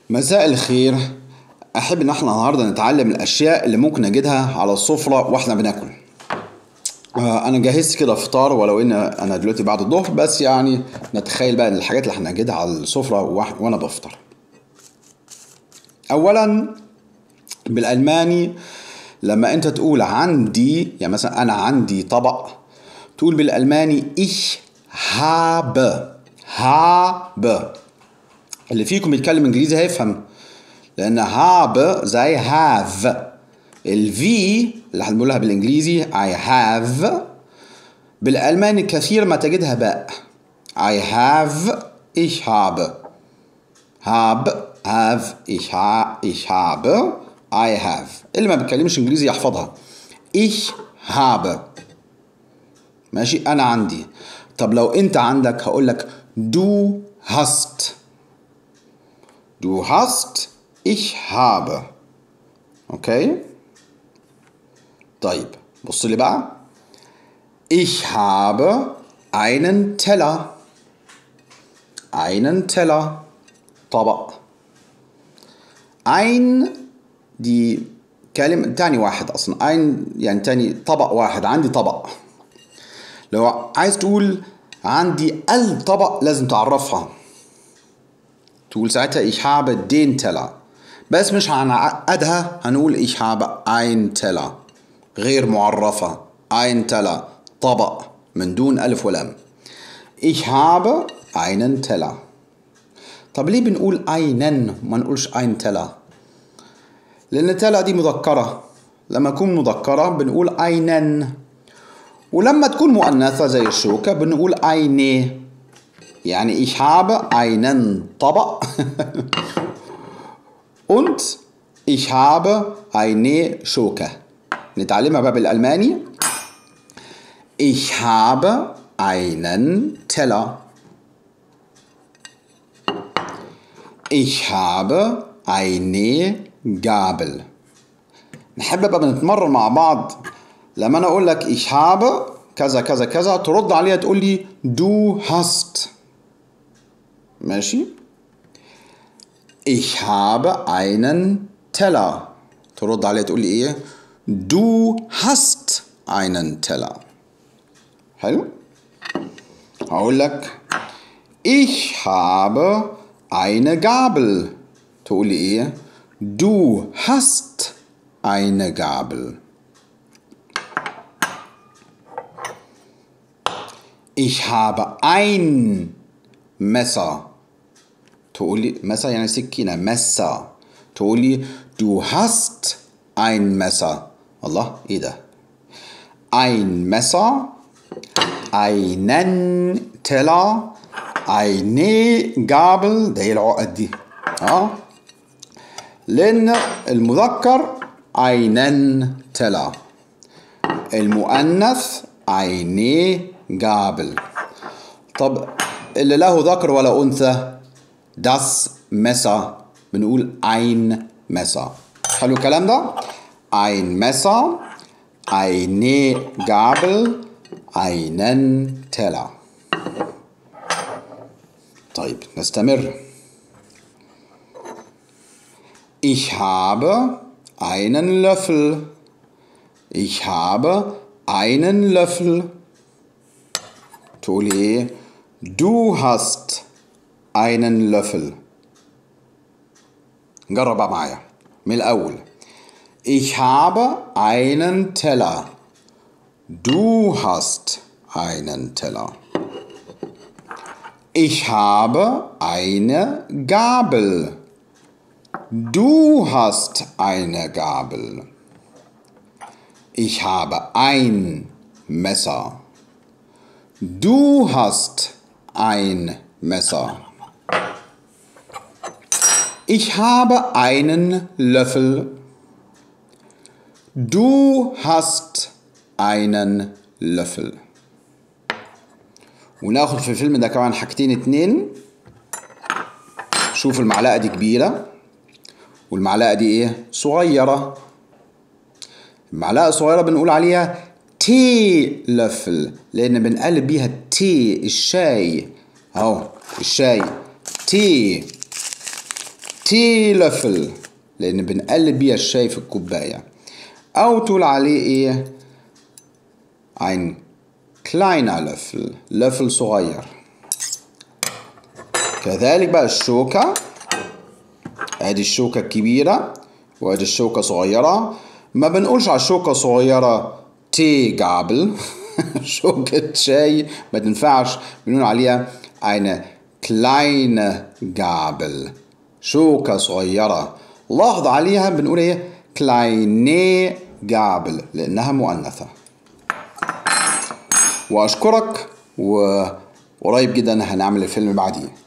مساء الخير احب ان احنا النهارده نتعلم الاشياء اللي ممكن نجدها على السفره واحنا بناكل آه، انا جهزت كده فطار ولو ان انا دلوقتي بعد الظهر بس يعني نتخيل بقى ان الحاجات اللي هنجدها على السفره وح- وانا بفطر اولا بالالماني لما انت تقول عندي يعني مثلا انا عندي طبق تقول بالالماني ich habe habe اللي فيكم بيتكلم انجليزي هيفهم لان هاب زي هاف الفي اللي هنقولها بالانجليزي I have بالالماني كثير ما تجدها باء I have ich habe have have ich ha ich habe I have اللي ما بيتكلمش انجليزي يحفظها ich habe ماشي انا عندي طب لو انت عندك هقول لك du hast Du hast, ich habe. Okay? طيب بص لي بقى. Ich habe einen Teller. Einen Teller. طبق. Ein دي كلمة تاني واحد أصلا. Ein يعني تاني طبق واحد. عندي طبق. لو عايز تقول عندي الطبق لازم تعرفها. تقول ساعتها ich habe den Teller بس مش هنعقدها هنقول ich habe ein Teller غير معرفة ein Teller طبق من دون ألف ولام ich habe einen Teller طب ليه بنقول einen ما نقولش ein Teller لأن Teller دي مذكرة لما تكون مذكرة بنقول einen ولما تكون مؤنثة زي الشوكة بنقول eine يعني ich habe einen طبق und ich habe eine Schoke. نتعلمها بقى بالألماني. Ich habe einen Teller. Ich habe eine Gabel. نحب بقى نتمرن مع بعض لما انا اقول لك ich habe كذا كذا كذا ترد عليها تقول لي du hast ماشي Ich habe einen Teller ترد عليها تقول لي ايه Du hast einen Teller حلو هقول لك Ich habe eine Gabel تقول لي ايه Du hast eine Gabel Ich habe ein Messer تقولي Messer يعني سكينة Messer تقولي du hast ein Messer الله ايه ده ein Messer einen Teller eine Gabel ده ايه العقد دي اه لان المذكر einen Teller المؤنث eine Gabel طب اللي له ذكر ولا أنثى das Messer بنقول ein Messer حلو الكلام ده ein Messer eine Gabel einen Teller طيب نستمر Ich habe einen Löffel Ich habe einen Löffel تقول ايه Du hast einen Löffel. جرب بقى معايا من الأول. Ich habe einen Teller. Du hast einen Teller. Ich habe eine Gabel. Du hast eine Gabel. Ich habe ein Messer. Du hast ein Messer. Ich habe einen Löffel. Du hast einen Löffel. وناخد في الفيلم ده كمان حاجتين اتنين شوف المعلقة دي كبيرة والمعلقة دي ايه صغيرة المعلقة الصغيرة بنقول عليها تي لفل لأن بنقلب بيها التي الشاي أهو الشاي تي تي لفل لأن بنقلب بيها الشاي في الكوباية أو تقول عليه إيه ein kleiner لفل لفل صغير كذلك بقى الشوكة ادي الشوكة الكبيرة وادي الشوكة صغيرة ما بنقولش على الشوكة صغيرة تي جابل شوكة شاي ما تنفعش بنقول عليها eine kleine Gabel شوكة صغيرة لاحظ عليها بنقول ايه kleine Gabel لأنها مؤنثة وأشكرك وقريب جدا هنعمل الفيلم بعديه